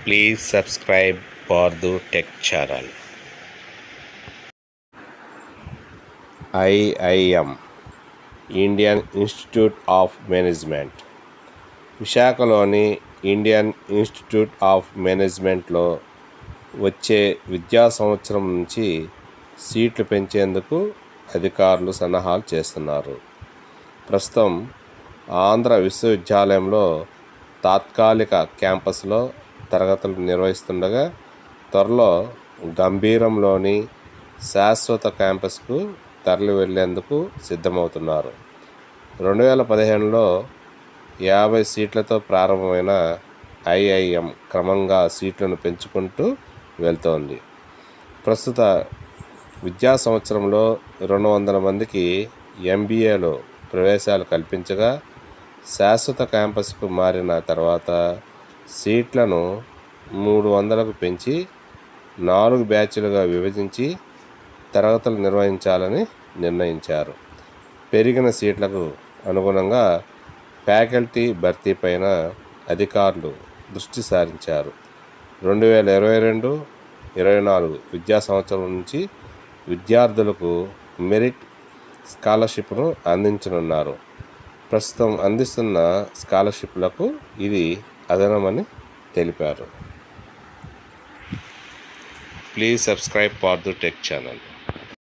Please subscribe Pardu Tech Channel. IIM Indian Institute of Management విశాఖలోని Indian Institute of మేనేజ్మెంట్లో వచ్చే విద్యా సంవత్సరం నుంచి సీట్లు పెంచేందుకు అధికారులు సన్నాహాలు చేస్తున్నారు ప్రస్తుతం ఆంధ్ర విశ్వవిద్యాలయంలో తాత్కాలిక క్యాంపస్లో తరగతులు నిర్వహిస్తుండగా త్వరలో గంభీరంలోని శాశ్వత క్యాంపస్కు తరలి వెళ్లేందుకు సిద్ధమవుతున్నారు రెండు వేల పదిహేనులో యాభై సీట్లతో ప్రారంభమైన ఐఐఎం క్రమంగా సీట్లను పెంచుకుంటూ వెళ్తోంది ప్రస్తుత విద్యా సంవత్సరంలో రెండు వందల మందికి ఎంబీఏలో ప్రవేశాలు కల్పించగా శాశ్వత క్యాంపస్కు మారిన తర్వాత సీట్లను మూడు వందలకు పెంచి నాలుగు బ్యాచ్లుగా విభజించి తరగతులు నిర్వహించాలని నిర్ణయించారు పెరిగిన సీట్లకు అనుగుణంగా ఫ్యాకల్టీ భర్తీ పైన అధికారులు దృష్టి సారించారు రెండు వేల ఇరవై రెండు ఇరవై నాలుగు విద్యా సంవత్సరం నుంచి విద్యార్థులకు మెరిట్ స్కాలర్షిప్ను అందించనున్నారు ప్రస్తుతం అందిస్తున్న స్కాలర్షిప్లకు ఇది అదనమని తెలిపారు please subscribe for the tech channel